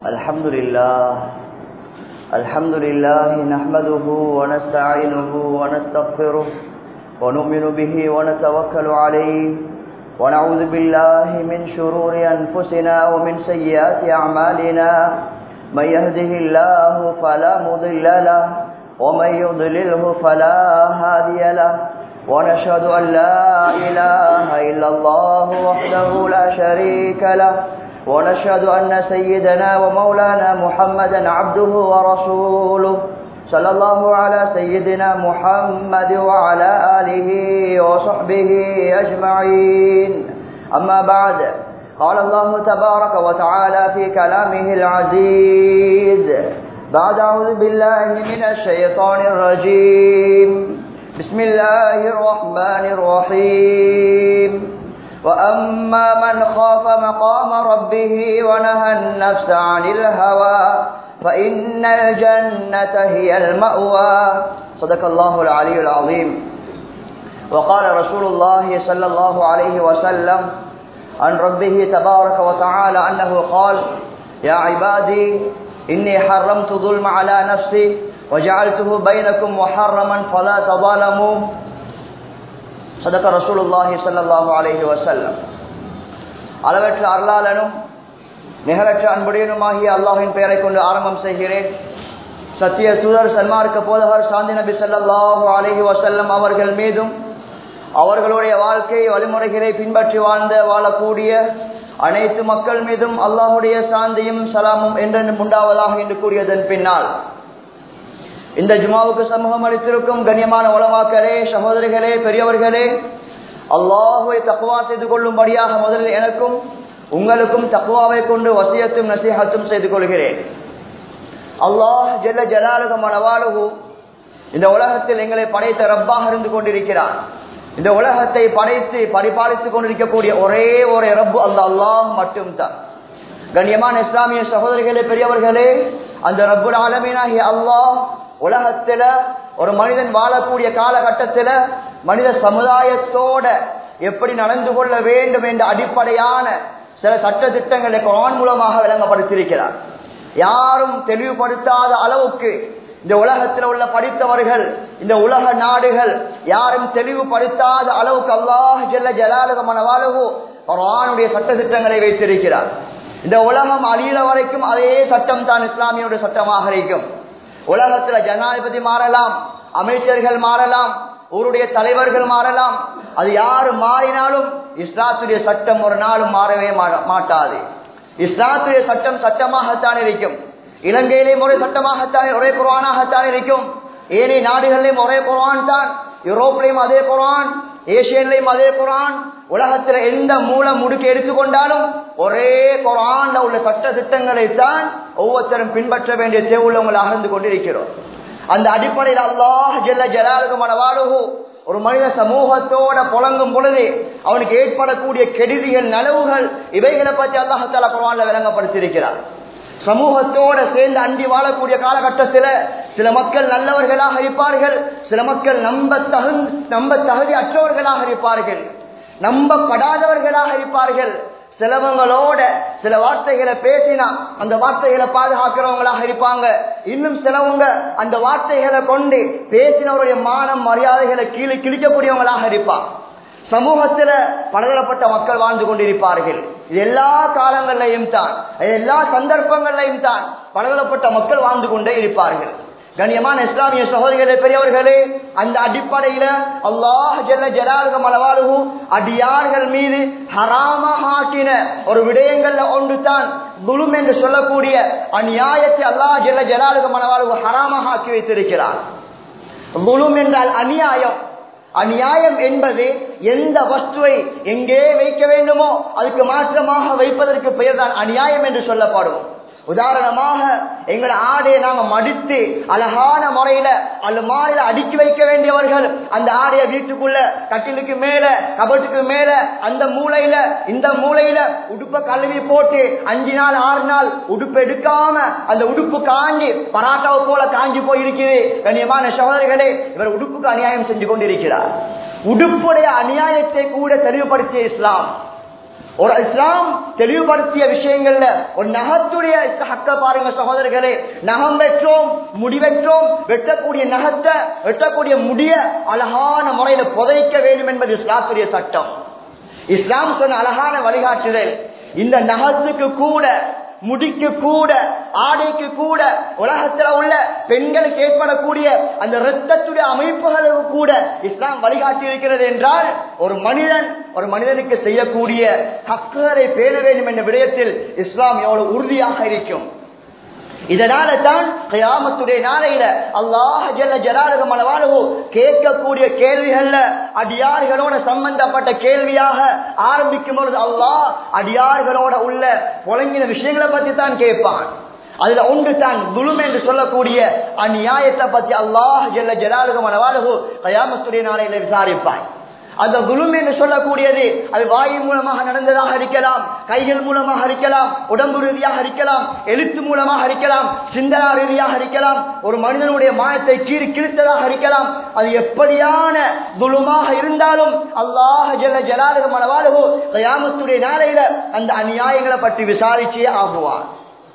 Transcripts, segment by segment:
الحمد لله الحمد لله نحمده ونستعينه ونستغفره ونؤمن به ونتوكل عليه ونعوذ بالله من شرور أنفسنا ومن سيئات أعمالنا من يهده الله فلا مضل له ومن يضلله فلا هادي له ونشهد أن لا إله إلا الله وحده لا شريك له ونشهد أن سيدنا ومولانا محمدا عبده ورسوله صلى الله على سيدنا محمد وعلى آله وصحبه أجمعين أما بعد قال الله تبارك وتعالى في كلامه العزيز بعد أعوذ بالله من الشيطان الرجيم بسم الله الرحمن الرحيم وأما من خاف مقام ربه ونهى النفس عن الهوى فإن الجنة هي المأوى صدق الله العلي العظيم وقال رسول الله صلى الله عليه وسلم عن ربه تبارك وتعالى أنه قال يا عبادي إني حرمت ظلم على نفسي وجعلته بينكم محرما فلا تظالموا சதக்க ரசூலுல்லாஹி சல்லாஹூ அலஹி வசல்லம் அளவற்ற அருளாளனும் நிகரற்ற அன்புடையனுமாகிய அல்லாஹின் பெயரை கொண்டு ஆரம்பம் செய்கிறேன் சத்திய தூதர் சன்மார்க்க போதகர் சாந்தி நபி சல்லாஹூ அலஹி வசல்லம் அவர்கள் மீதும் அவர்களுடைய வாழ்க்கை வழிமுறைகளை பின்பற்றி வாழ்ந்த வாழக்கூடிய அனைத்து மக்கள் மீதும் அல்லாஹுடைய சாந்தியும் சலாமும் என்றென்றும் உண்டாவதாக என்று கூறியதன் பின்னால் இந்த ஜுமாவுக்கு சமூகம் அளித்திருக்கும் கண்ணியமான உலமாக்களே சகோதரிகளே பெரியவர்களே அல்லாஹுவை தக்குவா செய்து கொள்ளும்படியாக முதலில் எனக்கும் உங்களுக்கும் தக்குவாவை கொண்டு வசியத்தும் நசீகத்தும் செய்து கொள்கிறேன் அல்லாஹ் ஜெல்ல ஜலாலுகம் மனவாளுகு இந்த உலகத்தில் எங்களை படைத்த ரப்பாக இருந்து கொண்டிருக்கிறான் இந்த உலகத்தை படைத்து பரிபாலித்துக் கொண்டிருக்கக்கூடிய ஒரே ஒரு ரப்பு அந்த அல்லாஹ் மட்டும்தான் கண்ணியமான இஸ்லாமிய சகோதரிகளே பெரியவர்களே அந்த ரப்புல் ஆலமீனாகிய அல்லாஹ் உலகத்துல ஒரு மனிதன் வாழக்கூடிய காலகட்டத்துல மனித சமுதாயத்தோட எப்படி நடந்து கொள்ள வேண்டும் என்ற அடிப்படையான சில சட்ட திட்டங்களை குரான் மூலமாக விளங்கப்படுத்தியிருக்கிறார் யாரும் தெளிவுபடுத்தாத அளவுக்கு இந்த உலகத்தில் உள்ள படித்தவர்கள் இந்த உலக நாடுகள் யாரும் தெளிவுபடுத்தாத அளவுக்கு அல்லாஹ் ஜெல்ல ஜலாலுகமான வாழ்வு குரானுடைய சட்ட திட்டங்களை வைத்திருக்கிறார் இந்த உலகம் அழியிற வரைக்கும் அதே சட்டம் தான் இஸ்லாமியுடைய சட்டமாக இருக்கும் உலகத்துல ஜனாதிபதி மாறலாம் அமைச்சர்கள் மாறலாம் ஊருடைய தலைவர்கள் மாறலாம் அது யாரு மாறினாலும் இஸ்லாத்துடைய சட்டம் ஒரு நாளும் மாறவே மாட்டாது இஸ்லாத்துடைய சட்டம் சட்டமாகத்தான் இருக்கும் இலங்கையிலேயும் ஒரே சட்டமாகத்தான் ஒரே குரானாகத்தான் இருக்கும் ஏனைய நாடுகளிலும் ஒரே குரான் தான் யூரோப்லையும் அதே குரான் ஏசியன்லையும் அதே குரான் உலகத்துல எந்த மூல முடுக்கு எடுத்துக்கொண்டாலும் ஒரே குரான்ல உள்ள சட்ட திட்டங்களை தான் ஒவ்வொருத்தரும் பின்பற்ற வேண்டிய தேவையுள்ளவங்களை அகர்ந்து கொண்டிருக்கிறோம் அந்த அடிப்படையில் அல்லாஹ் ஜெல்ல ஜலாலுகமான வாழுகு ஒரு மனித சமூகத்தோட புழங்கும் பொழுது அவனுக்கு ஏற்படக்கூடிய கெடுதிகள் நலவுகள் இவைகளை பற்றி அல்லாஹால குரான்ல விளங்கப்படுத்தியிருக்கிறார் சமூகத்தோட சேர்ந்து அண்டி வாழக்கூடிய காலகட்டத்தில் சில மக்கள் நல்லவர்களாக இருப்பார்கள் சில மக்கள் நம்ப தகு நம்ப தகுதி அற்றவர்களாக இருப்பார்கள் நம்பப்படாதவர்களாக இருப்பார்கள் சிலவங்களோட சில வார்த்தைகளை பேசினா அந்த வார்த்தைகளை பாதுகாக்கிறவங்களாக இருப்பாங்க இன்னும் சிலவங்க அந்த வார்த்தைகளை கொண்டு பேசினவருடைய மானம் மரியாதைகளை கீழே கிழிக்கக்கூடியவங்களாக இருப்பாங்க சமூகத்துல பலதரப்பட்ட மக்கள் வாழ்ந்து கொண்டிருப்பார்கள் இது எல்லா காலங்களிலையும் தான் எல்லா சந்தர்ப்பங்களிலையும் தான் பலதரப்பட்ட மக்கள் வாழ்ந்து கொண்டே இருப்பார்கள் கண்ணியமான இஸ்லாமிய சகோதரிகளே பெரியவர்களே அந்த அடிப்படையில அல்லாஹ் ஜெல்ல ஜலாலுக மலவாளுகு அடியார்கள் மீது ஹராமஹாக்கின ஒரு விடயங்கள்ல ஒன்று தான் குலும் என்று சொல்லக்கூடிய அநியாயத்தை அல்லாஹ் ஜெல்ல ஜலாலுக மலவாளுகு ஹராமஹாக்கி வைத்திருக்கிறார் குலும் என்றால் அநியாயம் அநியாயம் என்பது எந்த வஸ்துவை எங்கே வைக்க வேண்டுமோ அதுக்கு மாற்றமாக வைப்பதற்கு பெயர் தான் அநியாயம் என்று சொல்லப்படும் உதாரணமாக எங்களை ஆடையை நாங்க மடித்து அழகான முறையில அலுமாரில அடுக்கி வைக்க வேண்டியவர்கள் அந்த ஆடைய வீட்டுக்குள்ள கட்டிலுக்கு மேல கபட்டுக்கு மேல அந்த மூளையில இந்த மூளையில உடுப்ப கழுவி போட்டு அஞ்சு நாள் ஆறு நாள் உடுப்பு எடுக்காம அந்த உடுப்பு காஞ்சி பராட்டாவை போல காஞ்சி போயிருக்குது கண்ணியமான சகோதரிகளே இவர் உடுப்புக்கு அநியாயம் செஞ்சு கொண்டிருக்கிறார் உடுப்புடைய அநியாயத்தை கூட தெளிவுபடுத்திய இஸ்லாம் ஒரு இஸ்லாம் தெளிவுபடுத்திய விஷயங்கள்ல ஒரு நகத்துடைய ஹக்க பாருங்க சகோதரர்களே நகம் வெற்றோம் முடி வெற்றோம் வெட்டக்கூடிய நகத்தை வெட்டக்கூடிய முடிய அழகான முறையில புதைக்க வேண்டும் என்பது இஸ்லாத்துடைய சட்டம் இஸ்லாம் சொன்ன அழகான வழிகாட்டுதல் இந்த நகத்துக்கு கூட முடிக்கு கூட ஆடைக்கு கூட உலகத்துல உள்ள பெண்களுக்கு ஏற்படக்கூடிய அந்த ரத்தத்துடைய அமைப்புகளுக்கு கூட இஸ்லாம் வழிகாட்டி இருக்கிறது என்றால் ஒரு மனிதன் ஒரு மனிதனுக்கு செய்யக்கூடிய ஹக்குகளை பேண வேண்டும் என்ற விடயத்தில் இஸ்லாம் எவ்வளவு உறுதியாக இருக்கும் இதனால தான் கயாமத்துடைய நாளையில அல்லாஹ் ஜல்ல ஜலாலுக மலவாளுவோ கேட்கக்கூடிய கேள்விகள்ல அடியார்களோட சம்பந்தப்பட்ட கேள்வியாக ஆரம்பிக்கும் பொழுது அல்லாஹ் அடியார்களோட உள்ள புழங்கின விஷயங்களை பத்தி தான் கேட்பான் அதுல ஒன்று தான் துளும் என்று சொல்லக்கூடிய அந்நியாயத்தை பத்தி அல்லாஹ் ஜல்ல ஜலாலுக மலவாளுவோ கயாமத்துடைய நாளையில விசாரிப்பான் அந்த குலும் என்று சொல்லக்கூடியது அது வாயு மூலமாக நடந்ததாக இருக்கலாம் கைகள் மூலமாக இருக்கலாம் உடம்பு ரீதியாக இருக்கலாம் எழுத்து மூலமாக இருக்கலாம் சிந்தனா ரீதியாக இருக்கலாம் ஒரு மனிதனுடைய மாயத்தை கீறி கிழித்ததாக இருக்கலாம் அது எப்படியான குலுமாக இருந்தாலும் அல்லாஹ் ஜல்ல ஜலாலுக மனவாளுகோ கயாமத்துடைய நாளையில அந்த அநியாயங்களை பற்றி விசாரிச்சே ஆகுவான்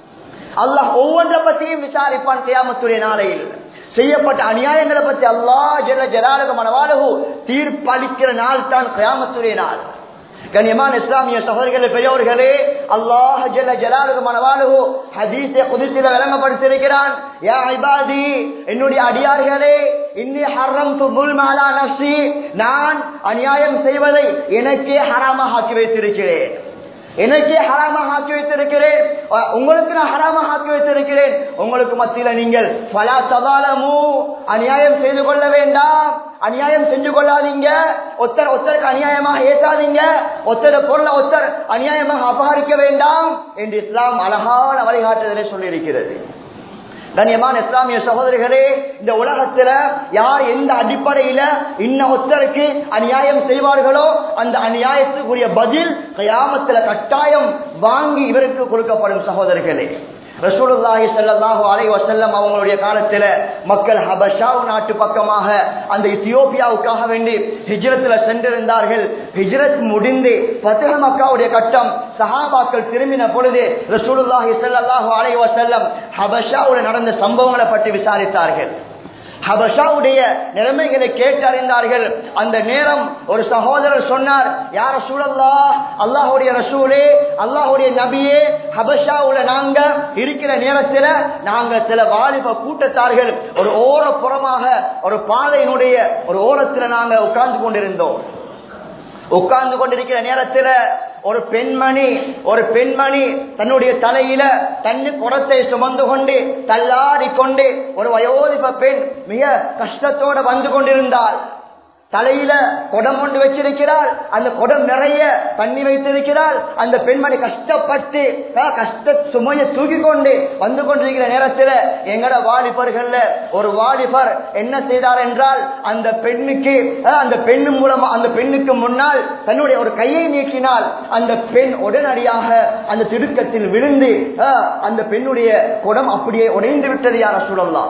அல்லாஹ் ஒவ்வொன்றை பற்றியும் விசாரிப்பான் கயாமத்துடைய நாளையில் செய்யப்பட்ட அநியாயங்களை பற்றி அல்லா ஜெல ஜலாலக மனவாளகு தீர்ப்பளிக்கிற நாள் தான் கயாமத்துடைய நாள் கண்ணியமான இஸ்லாமிய சகோதரர்களே பெரியவர்களே அல்லாஹ் ஜல்ல ஜலாலுக மனவாளுகு ஹதீஸை குதிசில விளங்கப்படுத்தியிருக்கிறான் யா இபாதி என்னுடைய அடியார்களே இன்னி ஹர்ரம் துபுல் மாலா நஃப்சி நான் அநியாயம் செய்வதை எனக்கே ஹராமாக ஆக்கி வைத்திருக்கிறேன் எனக்கே ஹராமாக ஆக்கி வைத்திருக்கிறேன் உங்களுக்கு நான் ஹராமாக ஆக்கி வைத்திருக்கிறேன் உங்களுக்கு மத்தியில நீங்கள் பல சதாலமு அநியாயம் செய்து கொள்ள வேண்டாம் அநியாயம் செஞ்சு கொள்ளாதீங்க ஒத்தர் ஒத்தருக்கு அநியாயமாக ஏற்றாதீங்க ஒத்தர பொருளை ஒத்தர் அநியாயமாக அபகரிக்க வேண்டாம் என்று இஸ்லாம் அழகான வழிகாட்டுதலை சொல்லியிருக்கிறது கண்ணியமான இஸ்லாமிய சகோதரிகளே இந்த உலகத்துல யார் எந்த அடிப்படையில இன்ன ஒத்தருக்கு அநியாயம் செய்வார்களோ அந்த அநியாயத்துக்குரிய பதில் கயாமத்துல கட்டாயம் வாங்கி இவருக்கு கொடுக்கப்படும் சகோதரிகளே ரசூலுல்லாஹி ஸல்லல்லாஹு அலைஹி வஸல்லம் அவங்களுடைய காலத்துல மக்கள் ஹபஷா நாட்டு பக்கமாக அந்த இத்தியோப்பியாவுக்காக வேண்டி ஹிஜ்ரத்துல சென்றிருந்தார்கள் ஹிஜ்ரத் முடிந்து ஃபத்ஹ மக்காவுடைய கட்டம் சஹாபாக்கள் திரும்பின பொழுது ரசூலுல்லாஹி ஸல்லல்லாஹு அலைஹி வஸல்லம் ஹபஷாவுல நடந்த சம்பவங்களை பற்றி விசாரித்தார்கள் ஹபஷாவுடைய நிலைமைகளை கேட்டறிந்தார்கள் அந்த நேரம் ஒரு சகோதரர் சொன்னார் யார சூழல்லா அல்லாஹுடைய ரசூலே அல்லாஹுடைய நபியே ஹபஷாவுல நாங்க இருக்கிற நேரத்தில் நாங்க சில வாலிப கூட்டத்தார்கள் ஒரு ஓரப்புறமாக ஒரு பாதையினுடைய ஒரு ஓரத்தில் நாங்க உட்கார்ந்து கொண்டிருந்தோம் உட்கார்ந்து கொண்டிருக்கிற நேரத்தில் ஒரு பெண்மணி ஒரு பெண்மணி தன்னுடைய தலையில தண்ணி குடத்தை சுமந்து கொண்டு தள்ளாடி கொண்டு ஒரு வயோதிப பெண் மிக கஷ்டத்தோட வந்து கொண்டிருந்தாள் தலையில குடம் கொண்டு வச்சிருக்கிறாள் அந்த குடம் நிறைய தண்ணி வைத்திருக்கிறாள் அந்த பெண்மணி கஷ்டப்பட்டு கஷ்ட சுமையை தூக்கி கொண்டு வந்து கொண்டிருக்கிற நேரத்தில் எங்கட வாலிபர்கள்ல ஒரு வாலிபர் என்ன செய்தார் என்றால் அந்த பெண்ணுக்கு அந்த பெண்ணு மூலமா அந்த பெண்ணுக்கு முன்னால் தன்னுடைய ஒரு கையை நீக்கினால் அந்த பெண் உடனடியாக அந்த திடுக்கத்தில் விழுந்து அந்த பெண்ணுடைய குடம் அப்படியே உடைந்து விட்டது யார சொல்லலாம்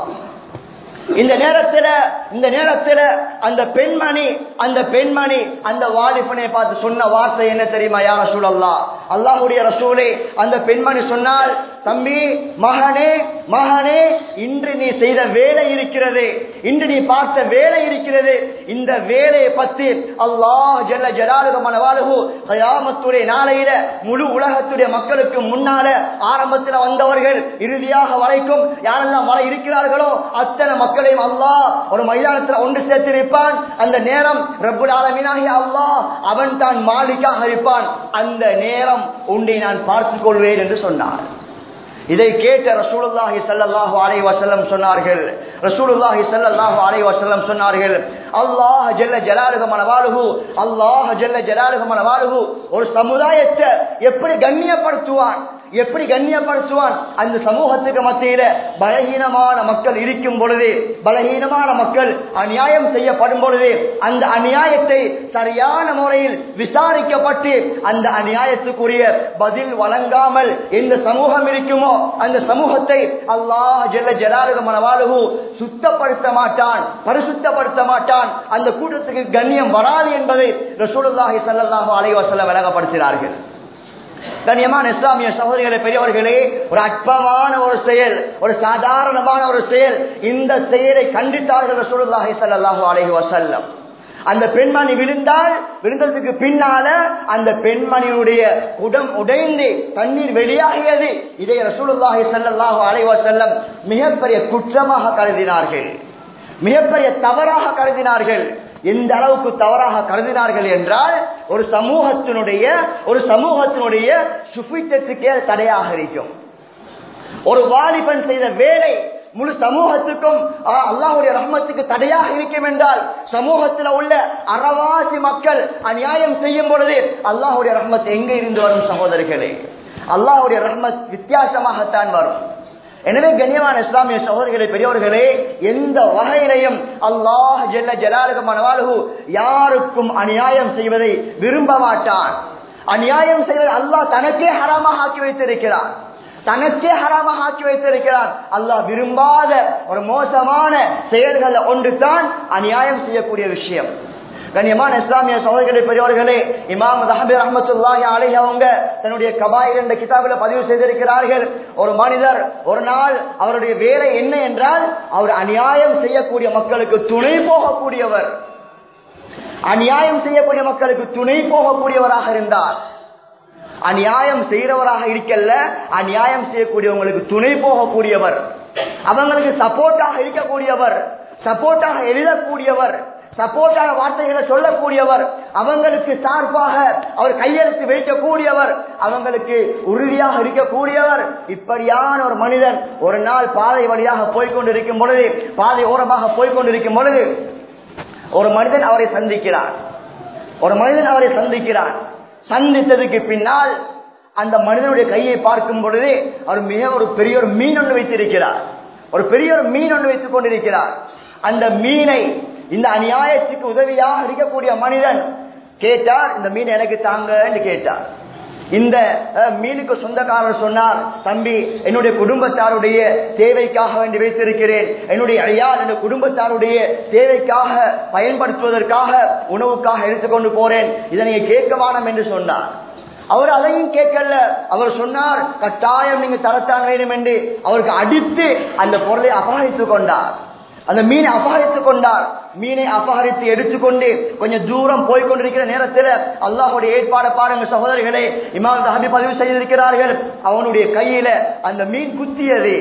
இந்த நேரத்துல இந்த நேரத்துல அந்த பெண்மணி அந்த பெண்மணி அந்த வாலிபனை பார்த்து சொன்ன வார்த்தை என்ன தெரியுமா யார சூழல்லா அல்லாஹுடைய ரசூலே அந்த பெண்மணி சொன்னால் தம்பி மகனே மகனே இன்று நீ செய்த வேலை இருக்கிறது இன்று நீ பார்த்த வேலை இருக்கிறது இந்த வேலையை பத்தி அல்லாஹ் ஜல்ல ஜலாலுகமான வாழ்வு கயாமத்துடைய நாளையில முழு உலகத்துடைய மக்களுக்கு முன்னால ஆரம்பத்தில் வந்தவர்கள் இறுதியாக வரைக்கும் யாரெல்லாம் வர இருக்கிறார்களோ அத்தனை மக்களையும் அல்லாஹ் ஒரு மைதானத்தில் ஒன்று சேர்த்திருப்பான் அந்த நேரம் ரப்புல் ஆலமீனாகிய அல்லாஹ் அவன் தான் மாலிக்காக இருப்பான் அந்த நேரம் உன்னை நான் பார்த்துக் கொள்வேன் என்று சொன்னார் இதை கேட்ட ரசூலுல்லாஹி ஸல்லல்லாஹு அலைஹி வஸல்லம் சொன்னார்கள் ரசூலுல்லாஹி ஸல்லல்லாஹு அலைஹி வஸல்லம் சொன்னார்கள் அல்லாஹ் ஜல்ல ஜலாலுஹு மனவாலுஹு அல்லாஹ் ஜல்ல ஜலாலுஹு மனவாலுஹு ஒரு சமுதாயத்தை எப்படி கண்ணியப்படுத்துவான் எப்படி கண்ணியப்படுத்துவான் அந்த சமூகத்துக்கு மத்தியில பலகீனமான மக்கள் இருக்கும் பொழுது பலகீனமான மக்கள் அநியாயம் செய்யப்படும் பொழுது அந்த அநியாயத்தை சரியான முறையில் விசாரிக்கப்பட்டு அந்த அநியாயத்துக்குரிய பதில் வழங்காமல் எந்த சமூகம் இருக்குமோ அந்த சமூகத்தை அல்லாஹ் ஜெல்ல ஜலாலுக மனவாளுகு சுத்தப்படுத்த மாட்டான் பரிசுத்தப்படுத்த மாட்டான் அந்த கூட்டத்துக்கு கண்ணியம் வராது என்பதை ரசூலுல்லாஹி ஸல்லல்லாஹு அலைஹி வஸல்லம் விளங்கப்படுத்தினார்கள் கண்ணியமான இஸ்லாமிய சகோதரிகளை பெரியவர்களே ஒரு அற்பமான ஒரு செயல் ஒரு சாதாரணமான ஒரு செயல் இந்த செயலை கண்டித்தார்கள் ரசூலுல்லாஹி ஸல்லல்லாஹு அலைஹி வஸல்லம் அந்த பெண்மணி விழுந்தால் விழுந்ததுக்கு பின்னால அந்த பெண்மணியுடைய குடம் உடைந்து தண்ணீர் வெளியாகியது இதை ரசூலுல்லாஹி ஸல்லல்லாஹு அலைஹி வஸல்லம் மிகப்பெரிய குற்றமாக கருதினார்கள் மிகப்பெரிய தவறாக கருதினார்கள் எந்த அளவுக்கு தவறாக கருதினார்கள் என்றால் ஒரு சமூகத்தினுடைய ஒரு சமூகத்தினுடைய சுபித்தத்துக்கே தடையாக இருக்கும் ஒரு வாலிபன் செய்த வேலை முழு சமூகத்துக்கும் அல்லாஹுடைய ரஹ்மத்துக்கு தடையாக இருக்கும் என்றால் சமூகத்தில் உள்ள அறவாசி மக்கள் அநியாயம் செய்யும் பொழுது அல்லாஹுடைய ரஹ்மத் எங்க இருந்து வரும் சகோதரிகளே அல்லாஹுடைய ரஹ்மத் வித்தியாசமாகத்தான் வரும் எனவே கண்ணியமான இஸ்லாமிய சகோதரிகளே பெரியவர்களே எந்த வகையிலையும் அல்லாஹ் ஜெல்ல ஜலாலுகமானவாழ்வு யாருக்கும் அநியாயம் செய்வதை விரும்ப மாட்டான் அநியாயம் செய்வதை அல்லாஹ் தனக்கே ஹராமாக ஆக்கி வைத்திருக்கிறான் தனக்கே ஹராமாக ஆக்கி வைத்திருக்கிறான் அல்லாஹ் விரும்பாத ஒரு மோசமான செயல்கள் ஒன்று தான் அநியாயம் செய்யக்கூடிய விஷயம் கண்ணியமான இஸ்லாமிய சகோதரர்களே பெரியவர்களே இமாம் ரஹபி ரஹமத்துல்லாஹி அலைஹி அவங்க தன்னுடைய கபாயில் என்ற கிதாபில பதிவு செய்திருக்கிறார்கள் ஒரு மனிதர் ஒரு நாள் அவருடைய வேலை என்ன என்றால் அவர் அநியாயம் செய்யக்கூடிய மக்களுக்கு துணை போகக்கூடியவர் அநியாயம் செய்யக்கூடிய மக்களுக்கு துணை போகக்கூடியவராக இருந்தார் அநியாயம் செய்யறவராக இருக்கல்ல அநியாயம் செய்யக்கூடியவங்களுக்கு துணை போகக்கூடியவர் அவங்களுக்கு சப்போர்ட்டாக இருக்கக்கூடியவர் சப்போர்ட்டாக எழுதக்கூடியவர் சப்போர்ட்டான வார்த்தைகளை சொல்லக்கூடியவர் அவங்களுக்கு சார்பாக அவர் கையெழுத்து வைக்கக்கூடியவர் அவங்களுக்கு உறுதியாக இருக்கக்கூடியவர் இப்படியான ஒரு மனிதன் ஒரு நாள் பாதை வழியாக போய்கொண்டிருக்கும் பொழுது பாதை ஓரமாக போய்கொண்டிருக்கும் பொழுது ஒரு மனிதன் அவரை சந்திக்கிறார் ஒரு மனிதன் அவரை சந்திக்கிறார் சந்தித்ததுக்கு பின்னால் அந்த மனிதனுடைய கையை பார்க்கும் பொழுது அவர் மிக ஒரு பெரிய ஒரு மீன் ஒன்று வைத்திருக்கிறார் ஒரு பெரிய ஒரு மீன் ஒன்று வைத்துக் கொண்டிருக்கிறார் அந்த மீனை இந்த அநியாயத்துக்கு உதவியாக இருக்கக்கூடிய மனிதன் கேட்டார் இந்த மீன் எனக்கு தாங்க என்று கேட்டார் இந்த மீனுக்கு சொந்தக்காரர் சொன்னார் தம்பி என்னுடைய குடும்பத்தாருடைய தேவைக்காக வேண்டி வைத்திருக்கிறேன் என்னுடைய ஐயால் என்னுடைய குடும்பத்தாருடைய தேவைக்காக பயன்படுத்துவதற்காக உணவுக்காக எடுத்துக்கொண்டு போறேன் இதை நீங்க கேட்க வேணாம் என்று சொன்னார் அவர் அதையும் கேட்கல அவர் சொன்னார் கட்டாயம் நீங்க தரத்தான் வேண்டும் என்று அவருக்கு அடித்து அந்த பொருளை அபகரித்துக் கொண்டார் அந்த மீனை அபகரித்துக் கொண்டார் மீனை அபகரித்து எடுத்துக்கொண்டு கொஞ்சம் தூரம் போய்கொண்டிருக்கிற நேரத்தில் அல்லாஹுடைய ஏற்பாடு பாருங்க சகோதரிகளே இமாம் தஹபி பதிவு செய்திருக்கிறார்கள் அவனுடைய கையில அந்த மீன் குத்தியது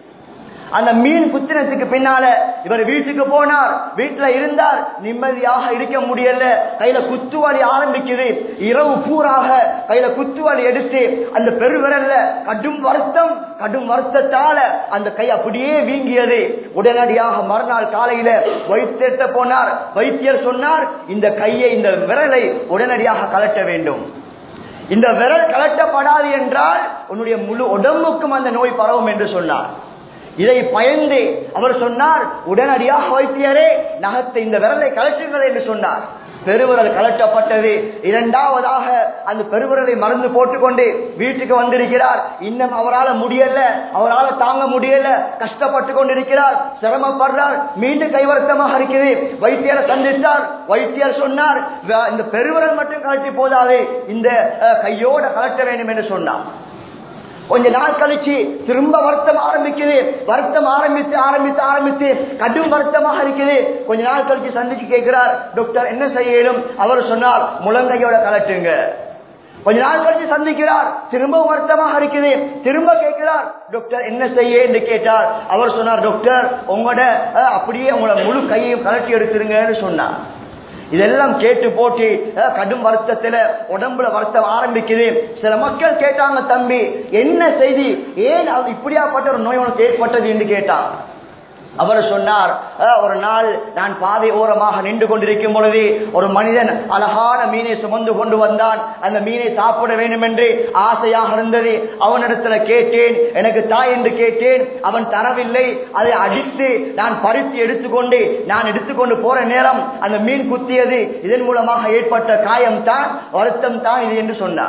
அந்த மீன் குத்தினத்துக்கு பின்னால இவர் வீட்டுக்கு போனார் வீட்டுல இருந்தார் நிம்மதியாக இருக்க முடியல கையில குத்துவாளி ஆரம்பிக்குது இரவு பூராக கையில குத்துவாளி எடுத்து அந்த பெருவிரல்ல கடும் வருத்தம் கடும் வருத்தத்தால அந்த கை அப்படியே வீங்கியது உடனடியாக மறுநாள் காலையில வைத்தியர்கிட்ட போனார் வைத்தியர் சொன்னார் இந்த கையை இந்த விரலை உடனடியாக கலட்ட வேண்டும் இந்த விரல் கலட்டப்படாது என்றால் உன்னுடைய முழு உடம்புக்கும் அந்த நோய் பரவும் என்று சொன்னார் இதை பயந்து அவர் சொன்னார் உடனடியாக வைத்தியரே நகத்தை இந்த விரலை கலட்டுங்கள் என்று சொன்னார் பெருவிரல் கலட்டப்பட்டது இரண்டாவதாக அந்த பெருவிரலை மருந்து போட்டுக்கொண்டு வீட்டுக்கு வந்திருக்கிறார் இன்னும் அவரால் முடியல அவரால் தாங்க முடியல கஷ்டப்பட்டு கொண்டிருக்கிறார் சிரமப்படுறார் மீண்டும் கைவருத்தமாக இருக்குது வைத்தியரை சந்தித்தார் வைத்தியர் சொன்னார் இந்த பெருவிரல் மட்டும் கலட்டி போதாது இந்த கையோட கலட்ட வேண்டும் என்று சொன்னார் கொஞ்ச நாள் கழிச்சு திரும்ப வருத்தம் ஆரம்பிக்குது வருத்தம் ஆரம்பித்து ஆரம்பித்து ஆரம்பித்து கடும் வருத்தமாக இருக்குது கொஞ்ச நாள் கழிச்சு சந்திச்சு கேட்கிறார் டாக்டர் என்ன செய்யலும் அவர் சொன்னார் முழங்கையோட கலட்டுங்க கொஞ்ச நாள் கழிச்சு சந்திக்கிறார் திரும்ப வருத்தமாக இருக்குது திரும்ப கேட்கிறார் டாக்டர் என்ன செய்ய என்று கேட்டார் அவர் சொன்னார் டாக்டர் உங்களோட அப்படியே உங்களோட முழு கையையும் கலட்டி எடுத்துருங்கன்னு சொன்னார் இதெல்லாம் கேட்டு போட்டு கடும் வருத்தத்துல உடம்புல வருத்தம் ஆரம்பிக்குது சில மக்கள் கேட்டாங்க தம்பி என்ன செய்தி ஏன் இப்படியாப்பட்ட ஒரு நோய் உனக்கு ஏற்பட்டது என்று கேட்டான் அவர் சொன்னார் ஒரு நாள் நான் பாதை ஓரமாக நின்று கொண்டிருக்கும் பொழுது ஒரு மனிதன் அழகான மீனை சுமந்து கொண்டு வந்தான் அந்த மீனை சாப்பிட வேண்டும் என்று ஆசையாக இருந்தது அவனிடத்துல கேட்டேன் எனக்கு தாய் என்று கேட்டேன் அவன் தரவில்லை அதை அடித்து நான் பறித்து எடுத்துக்கொண்டு நான் எடுத்துக்கொண்டு போற நேரம் அந்த மீன் குத்தியது இதன் மூலமாக ஏற்பட்ட காயம் தான் வருத்தம் தான் இது என்று சொன்னார்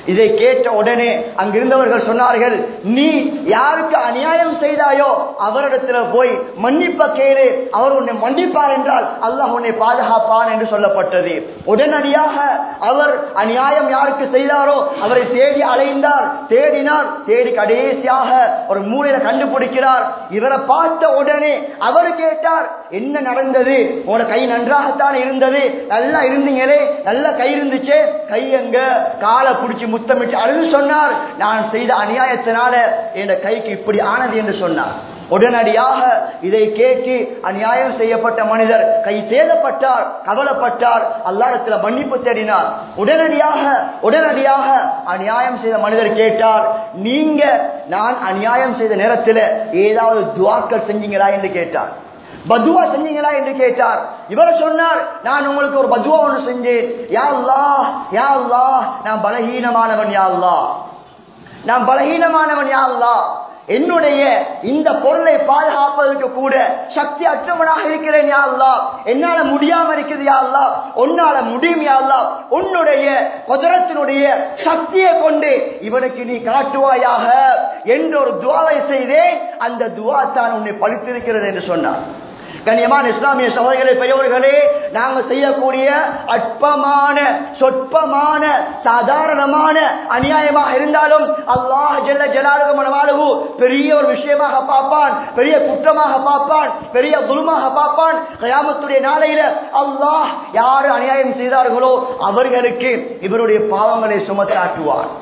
இதை கேட்ட உடனே அங்கிருந்தவர்கள் சொன்னார்கள் நீ யாருக்கு அநியாயம் செய்தாயோ அவரிடத்துல போய் மன்னிப்ப கேளு அவர் உன்னை மன்னிப்பார் என்றால் அல்லாஹ் உன்னை பாதுகாப்பான் என்று சொல்லப்பட்டது உடனடியாக அவர் அநியாயம் யாருக்கு செய்தாரோ அவரை தேடி அலைந்தார் தேடினார் தேடி கடைசியாக ஒரு மூலையில கண்டுபிடிக்கிறார் இவரை பார்த்த உடனே அவர் கேட்டார் என்ன நடந்தது உன கை நன்றாகத்தான் இருந்தது நல்லா இருந்தீங்களே நல்ல கை இருந்துச்சே கை எங்க காலை பிடிச்சி முத்தமிட்டு அழுது சொன்னார் நான் செய்த அநியாயத்தினால என் கைக்கு இப்படி ஆனது என்று சொன்னார் உடனடியாக இதை கேட்டு அநியாயம் செய்யப்பட்ட மனிதர் கை சேதப்பட்டார் கவலைப்பட்டார் அல்லாடத்துல மன்னிப்பு தேடினார் உடனடியாக உடனடியாக அநியாயம் செய்த மனிதர் கேட்டார் நீங்க நான் அநியாயம் செய்த நேரத்தில் ஏதாவது துவாக்கள் செஞ்சீங்களா என்று கேட்டார் பதுவா செஞ்சீங்களா என்று கேட்டார் இவர் சொன்னார் நான் உங்களுக்கு ஒரு பதுவா ஒன்று செஞ்சேன் யா அல்லாஹ் யா அல்லாஹ் நான் பலகீனமானவன் யா அல்லாஹ் நான் பலகீனமானவன் யா அல்லாஹ் என்னுடைய இந்த பொருளை பாதுகாப்பதற்கு கூட சக்தி அற்றவனாக இருக்கிறேன் யா அல்லாஹ் என்னால முடியாம இருக்குது யா அல்லாஹ் உன்னால முடியும் யா அல்லாஹ் உன்னுடைய குதிரத்தினுடைய சக்தியை கொண்டு இவனுக்கு நீ காட்டுவாயாக என்று ஒரு துவாவை செய்தேன் அந்த துவா தான் உன்னை பழித்திருக்கிறது என்று சொன்னார் கண்ணியமான இஸ்லாமிய சகோதரர்களே பெரியவர்களே நாங்கள் செய்யக்கூடிய அற்பமான சொற்பமான சாதாரணமான அநியாயமாக இருந்தாலும் அல்லாஹ் ஜெல்ல ஜலாலுகமனவாளவு பெரிய ஒரு விஷயமாக பார்ப்பான் பெரிய குற்றமாக பார்ப்பான் பெரிய குருமாக பார்ப்பான் கயாமத்துடைய நாளையில அல்லாஹ் யாரு அநியாயம் செய்தார்களோ அவர்களுக்கு இவருடைய பாவங்களை சுமத்தாட்டுவார்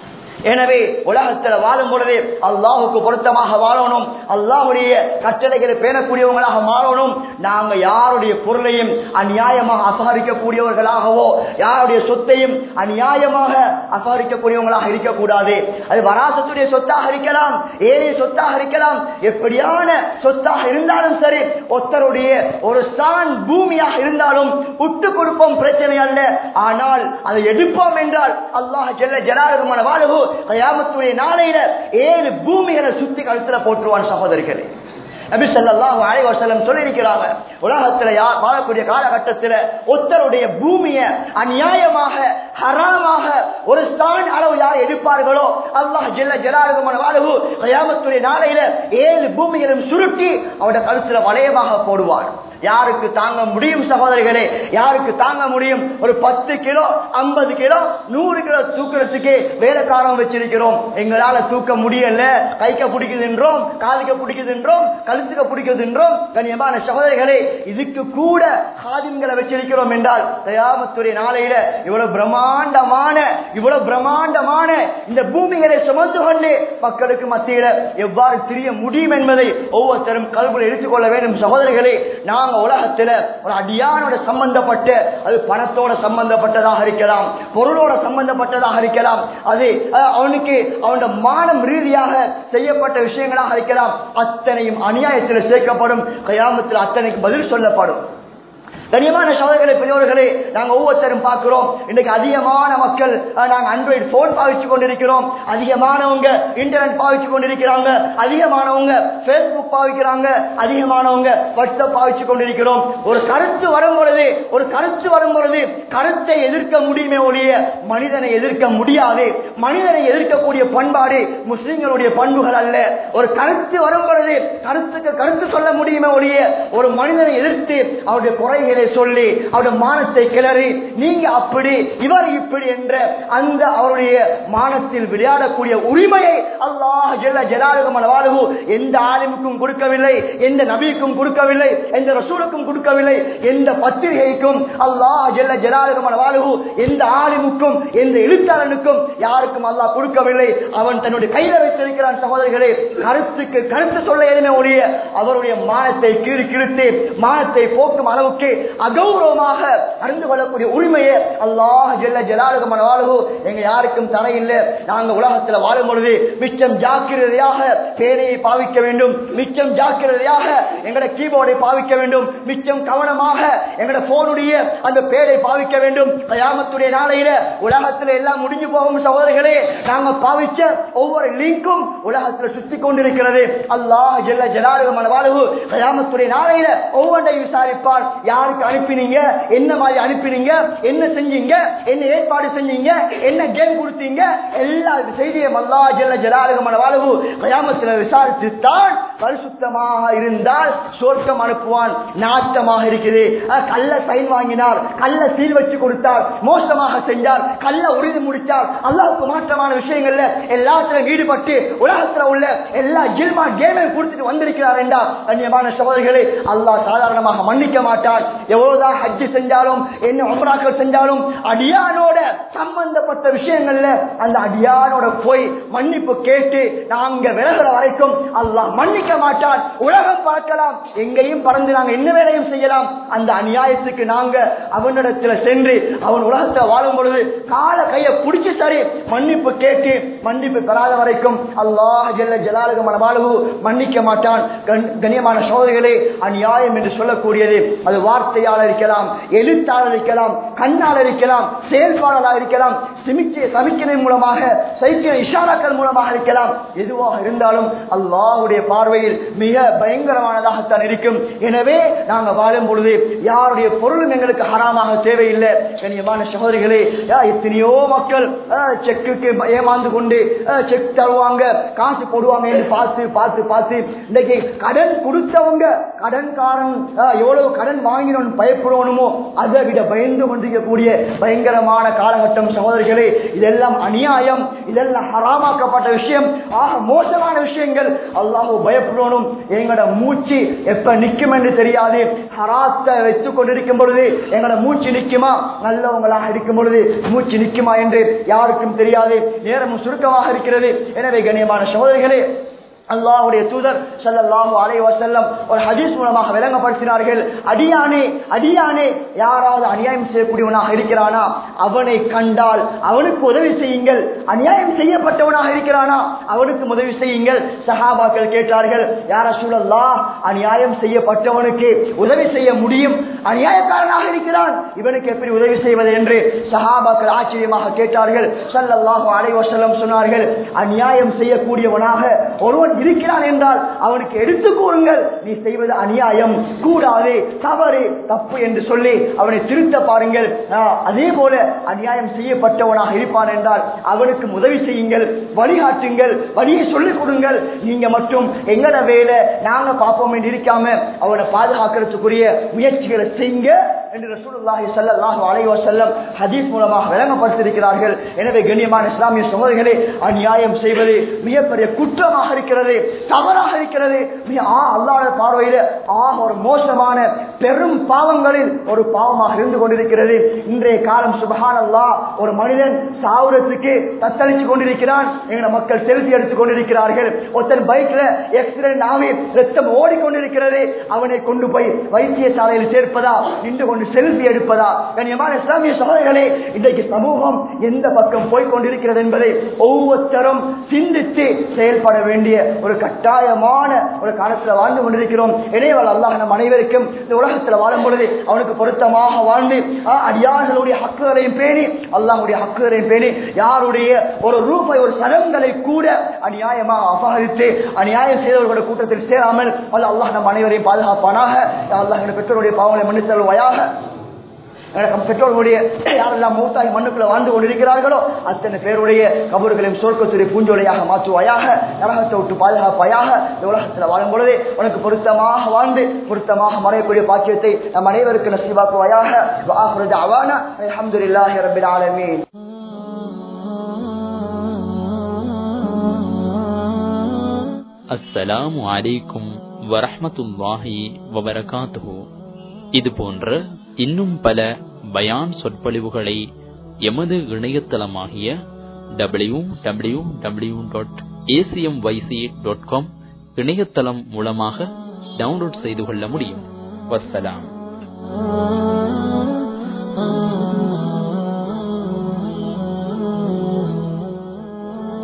எனவே உலகத்தில் வாழும் பொழுது அல்லாஹுக்கு பொருத்தமாக வாழணும் அல்லாஹுடைய கட்டளைகளை பேணக்கூடியவங்களாக மாறணும் நாங்க யாருடைய பொருளையும் அநியாயமாக அபகரிக்கக்கூடியவர்களாகவோ யாருடைய சொத்தையும் அநியாயமாக அபகரிக்கக்கூடியவங்களாக இருக்கக்கூடாது அது வராசத்துடைய சொத்தாக இருக்கலாம் ஏழைய சொத்தாக இருக்கலாம் எப்படியான சொத்தாக இருந்தாலும் சரி ஒருத்தருடைய ஒரு சான் பூமியாக இருந்தாலும் விட்டு கொடுப்போம் பிரச்சனை அல்ல ஆனால் அதை எடுப்போம் என்றால் அல்லாஹ் ஜெல்ல ஜலாலுமான வாழ்வு கயாமத்துடைய நாளையில ஏழு பூமிகளை சுத்தி கழுத்துல போட்டுருவான் சகோதரிகளே நபி ஸல்லல்லாஹு அலைஹி வஸல்லம் சொல்லியிருக்கிறாங்க உலகத்துல யார் வாழக்கூடிய காலகட்டத்தில் ஒருத்தருடைய பூமியை அநியாயமாக ஹராமாக ஒரு ஸ்தான் அளவு யார் எடுப்பார்களோ அல்லாஹ் ஜெல்ல ஜலாலுமான வாழ்வு கயாமத்துடைய நாளையில ஏழு பூமிகளும் சுருட்டி அவருடைய கழுத்துல வளையமாக போடுவார் யாருக்கு தாங்க முடியும் சகோதரிகளே யாருக்கு தாங்க முடியும் ஒரு பத்து கிலோ ஐம்பது கிலோ நூறு கிலோ தூக்குறதுக்கு வேலைக்காரன் வச்சிருக்கிறோம் எங்களால தூக்க முடியல கைக்க பிடிக்குதுன்றோம் காதுக்க பிடிக்குதுன்றோம் கழுத்துக்க பிடிக்குதுன்றோம் கண்ணியமான சகோதரிகளே இதுக்கு கூட காதின்களை வச்சிருக்கிறோம் என்றால் தயாமத்துறை நாளையில இவ்வளவு பிரம்மாண்டமான இவ்வளவு பிரம்மாண்டமான இந்த பூமிகளை சுமந்து கொண்டு மக்களுக்கு மத்தியில எவ்வாறு தெரிய முடியும் என்பதை ஒவ்வொருத்தரும் கல்வியில் எடுத்துக்கொள்ள வேண்டும் சகோதரிகளே நாங்க உலகத்துல ஒரு அடியானோட சம்பந்தப்பட்ட அது பணத்தோட சம்பந்தப்பட்டதாக இருக்கலாம் பொருளோட சம்பந்தப்பட்டதாக இருக்கலாம் அது அஹ், அவனுக்கு அவனோட மானம் ரீதியாக செய்யப்பட்ட விஷயங்களாக இருக்கலாம் அத்தனையும் அநியாயத்தில் சேர்க்கப்படும் கயாமத்தில் அத்தனைக்கு பதில் சொல்லப்படும் கனியமான சகோதரர்களே பெரியவர்களே நாங்க ஒவ்வொருத்தரும் பார்க்கிறோம் இன்னைக்கு அதிகமான மக்கள் அஹ், நாங்க ஆண்ட்ராய்டு போன் பாவிச்சு கொண்டிருக்கிறோம் அதிகமானவங்க இன்டர்நெட் பாவிச்சு கொண்டிருக்கிறாங்க அதிகமானவங்க பேஸ்புக் பாவிக்கிறாங்க அதிகமானவங்க வாட்ஸ்அப் பாவிச்சு கொண்டிருக்கிறோம் ஒரு கருத்து வரும் பொழுது ஒரு கருத்து வரும் பொழுது கருத்தை எதிர்க்க முடியுமே ஒழிய மனிதனை எதிர்க்க முடியாது மனிதனை எதிர்க்கக்கூடிய பண்பாடு முஸ்லிம்களுடைய பண்புகள் அல்ல ஒரு கருத்து வரும் பொழுது கருத்துக்கு கருத்து சொல்ல முடியுமே ஒழிய ஒரு மனிதனை எதிர்த்து அவருடைய குறைகளை சொல்லி அவருடைய மானத்தை கிளறி நீங்க அப்படி இவர் இப்படி என்ற அந்த அவருடைய மானத்தில் விளையாடக்கூடிய உரிமையை அல்லாஹ் ஜெல்ல ஜலாலுகமான வாழ்வு எந்த ஆலிமுக்கும் கொடுக்கவில்லை எந்த நபிக்கும் கொடுக்கவில்லை எந்த ரசூலுக்கும் கொடுக்கவில்லை எந்த பத்திரிகைக்கும் அல்லாஹ் ஜெல்ல ஜலாலுகமான வாழ்வு எந்த ஆலிமுக்கும் எந்த எழுத்தாளனுக்கும் யாருக்கும் அல்லாஹ் கொடுக்கவில்லை அவன் தன்னுடைய கையில வைத்திருக்கிறான் சகோதரிகளே கருத்துக்கு கருத்து சொல்ல எதுவுமே ஒழிய அவருடைய மானத்தை கீறி கிழித்து மானத்தை போக்கும் அளவுக்கு அகௌரவமாக அறிந்து கொள்ளக்கூடிய உரிமையை அல்லாஹ் ஜெல்ல ஜலாலுகமான வாழ்வு எங்க யாருக்கும் தடையில்லை நாங்க உலகத்துல வாழும் பொழுது மிச்சம் ஜாக்கிரதையாக பேனையை பாவிக்க வேண்டும் மிச்சம் ஜாக்கிரதையாக எங்கட கீபோர்டை பாவிக்க வேண்டும் மிச்சம் கவனமாக எங்கட போனுடைய அந்த பேரை பாவிக்க வேண்டும் கயாமத்துடைய நாளையில உலகத்துல எல்லாம் முடிஞ்சு போகும் சகோதரர்களே நாங்க பாவிச்ச ஒவ்வொரு லிங்கும் உலகத்துல சுத்தி கொண்டிருக்கிறது அல்லாஹ் ஜெல்ல ஜலாலுகமான வாழ்வு கயாமத்துடைய நாளையில ஒவ்வொன்றை விசாரிப்பார் யார் யாருக்கு அனுப்பினீங்க என்ன மாதிரி அனுப்பினீங்க என்ன செஞ்சீங்க என்ன ஏற்பாடு செஞ்சீங்க என்ன கேம் கொடுத்தீங்க எல்லா செய்தியும் அல்லா ஜெல்ல ஜலாலுகமான வாழ்வு கயாமத்தில் விசாரித்து தான் பரிசுத்தமாக இருந்தால் சொர்க்கம் அனுப்புவான் நாட்டமாக இருக்குது அஹ் கள்ள சைன் வாங்கினார் கள்ள சீல் வச்சு கொடுத்தார் மோசமாக செஞ்சார் கள்ள உறுதி முடித்தார் அல்லாவுக்கு மாற்றமான விஷயங்கள்ல எல்லாத்திலும் ஈடுபட்டு உலகத்துல உள்ள எல்லா ஜில்மா கேமையும் கொடுத்துட்டு வந்திருக்கிறார் என்றா கண்ணியமான சகோதரிகளை அல்லாஹ் சாதாரணமாக மன்னிக்க மாட்டான் எவ்வளவுதான் ஹஜ்ஜி செஞ்சாலும் என்ன உம்ராக்கள் செஞ்சாலும் அடியானோட சம்பந்தப்பட்ட விஷயங்கள்ல அந்த அடியானோட போய் மன்னிப்பு கேட்டு நாங்க விலகிற வரைக்கும் அல்லாஹ் மன்னிக்க மாட்டான் உலகம் பார்க்கலாம் எங்கேயும் பறந்து நாங்க என்ன வேலையும் செய்யலாம் அந்த அநியாயத்துக்கு நாங்க அவனிடத்துல சென்று அவன் உலகத்துல வாழும் பொழுது கால கையை பிடிச்சு சரி மன்னிப்பு கேட்டு மன்னிப்பு பெறாத வரைக்கும் அல்லாஹ் ஜெல்ல ஜலாலுகமான வாழ்வு மன்னிக்க மாட்டான் கண்- கண்ணியமான சோதனைகளே அநியாயம் என்று சொல்லக்கூடியது அது வார்த்தையால் இருக்கலாம் எழுத்தால் இருக்கலாம் கண்ணால் இருக்கலாம் செயல்பாடால் இருக்கலாம் சிமிச்சை சமிக்கினை மூலமாக சைக்கிய இஷாராக்கள் மூலமாக இருக்கலாம் எதுவாக இருந்தாலும் அல்லாஹ்வுடைய பார்வையில் மிக பயங்கரமானதாகத்தான் இருக்கும் எனவே நாங்க வாழும் பொழுது யாருடைய பொருளும் எங்களுக்கு ஹராமாக தேவையில்லை கண்ணியமான சகோதரிகளே யா, எத்தனையோ மக்கள் அஹ், செக்குக்கு ஏமாந்து கொண்டு அஹ், செக் தருவாங்க காசு போடுவாங்க என்று பார்த்து பார்த்து பார்த்து இன்னைக்கு கடன் கொடுத்தவங்க கடன்காரன் அஹ், எவ்வளவு கடன் வாங்கினோம் பயப்படுவனுமோ அதை விட பயந்து கொண்டிருக்கக்கூடிய பயங்கரமான காலகட்டம் சகோதரிகளே இதெல்லாம் அநியாயம் இதெல்லாம் ஹராமாக்கப்பட்ட விஷயம் ஆக மோசமான விஷயங்கள் அல்லாஹ் பயப்படணும் எங்களோட மூச்சு எப்ப நிக்கும் என்று தெரியாது ஹராத்தை வைத்துக் கொண்டிருக்கும் பொழுது எங்களோட மூச்சு நிக்குமா நல்லவங்களாக இருக்கும் பொழுது மூச்சு நிக்குமா என்று யாருக்கும் தெரியாது நேரமும் சுருக்கமாக இருக்கிறது எனவே கண்ணியமான சகோதரிகளே அல்லாஹ்வுடைய தூதர் ஸல்லல்லாஹு அலைஹி வஸல்லம் ஒரு ஹதீஸ் மூலமாக விளங்கப்படுத்தினார்கள் அடியானே அடியானே யாராவது அநியாயம் செய்யக்கூடியவனாக இருக்கிறானா அவனை கண்டால் அவனுக்கு உதவி செய்யுங்கள் அநியாயம் செய்யப்பட்டவனாக இருக்கிறானா அவனுக்கு உதவி செய்யுங்கள் சஹாபாக்கள் கேட்டார்கள் யார சூழல்லா அநியாயம் செய்யப்பட்டவனுக்கு உதவி செய்ய முடியும் அநியாயக்காரனாக இருக்கிறான் இவனுக்கு எப்படி உதவி செய்வது என்று சஹாபாக்கள் ஆச்சரியமாக கேட்டார்கள் ஸல்லல்லாஹு அலைஹி வஸல்லம் சொன்னார்கள் அநியாயம் செய்யக்கூடியவனாக ஒருவன் இருக்கிறான் என்றால் அவனுக்கு எடுத்து கூறுங்கள் நீ செய்வது அநியாயம் கூடாது தவறு தப்பு என்று சொல்லி அவனை திருத்த பாருங்கள் ஆஹ், அதே போல அநியாயம் செய்யப்பட்டவனாக இருப்பான் என்றால் அவனுக்கு உதவி செய்யுங்கள் வழிகாட்டுங்கள் வழியை சொல்லிக் கொடுங்கள் நீங்க மட்டும் எங்கட வேலை நாங்க பார்ப்போம் என்று இருக்காம அவனை பாதுகாக்கிறதுக்குரிய முயற்சிகளை செய்யுங்க என்று ரசூலுல்லாஹி ஸல்லல்லாஹு அலைஹி வஸல்லம் ஹதீஸ் மூலமாக விளங்கப்படுத்தியிருக்கிறார்கள் எனவே கண்ணியமான இஸ்லாமிய சகோதரர்களே அநியாயம் செய்வது மிகப்பெரிய குற்றமாக இருக்கிறது தவறாக இருக்கிறது மிக- ஆ அல்லாஹ்வுடைய பார்வையில ஆக ஒரு மோசமான பெரும் பாவங்களில் ஒரு பாவமாக இருந்து கொண்டிருக்கிறது இன்றைய காலம் சுபஹானல்லாஹ் ஒரு மனிதன் சாவுரத்துக்கு தத்தளிச்சு கொண்டிருக்கிறான் எங்க மக்கள் செல்ஃபி எடுத்துக் கொண்டிருக்கிறார்கள் ஒருத்தன் பைக்ல எக்ஸிடென்ட் ஆகி ரத்தம் ஓடிக்கொண்டிருக்கிறது அவனை கொண்டு போய் வைத்தியசாலையில் சேர்ப்பதா நின்று கொண்டு செல்ஃபி எடுப்பதா கண்ணியமான இஸ்லாமிய சகோதரர்களே இன்றைக்கு சமூகம் எந்த பக்கம் போய் கொண்டிருக்கிறது என்பதை ஒவ்வொருத்தரும் சிந்தித்து செயல்பட வேண்டிய ஒரு கட்டாயமான ஒரு காலத்தில் வாழ்ந்து கொண்டிருக்கிறோம் இணையவள் அல்லாஹ் நம் அனைவருக்கும் இந்த உலகத்தில் வாழும் பொழுது அவனுக்கு பொருத்தமாக வாழ்ந்து ஆ, அடியார்களுடைய ஹக்குகளையும் பேணி அல்லாஹ்வுடைய ஹக்குகளையும் பேணி யாருடைய ஒரு ரூபாய் ஒரு சடங்களை கூட அநியாயமாக அபகரித்து அநியாயம் செய்தவர்களுடைய கூட்டத்தில் சேராமல் வல்ல அல்லாஹ் நம் அனைவரையும் பாதுகாப்பானாக யா அல்லாஹ் எங்கள் பெற்றோருடைய பாவங்களை மன்னித்தருவாயாக எனக்கு பெற்றோர்களுடைய யாரெல்லாம் மூத்தாகி மண்ணுக்குள்ள வாழ்ந்து கொண்டிருக்கிறார்களோ அத்தனை பேருடைய கபர்களையும் சொர்க்கத்துடைய பூஞ்சோலையாக மாற்றுவாயாக நரகத்தை விட்டு பாதுகாப்பாயாக இந்த உலகத்தில் வாழும் பொழுதே உனக்கு பொருத்தமாக வாழ்ந்து பொருத்தமாக மறையக்கூடிய பாக்கியத்தை நம் அனைவருக்கு நசிவாக்குவாயாக அவான அல்ஹம்துலில்லாஹி ரப்பில் ஆலமீன் அஸ்ஸலாமு அலைக்கும் வரஹ்மத்துல்லாஹி வபரகாத்துஹு இது போன்ற இன்னும் பல பயான் சொற்பொழிவுகளை எமது இணையதளமாகிய W W W dot ACM YC dot com இணையதளம் மூலமாக டவுன்லோட் செய்து கொள்ள முடியும் வஸ்ஸலாம்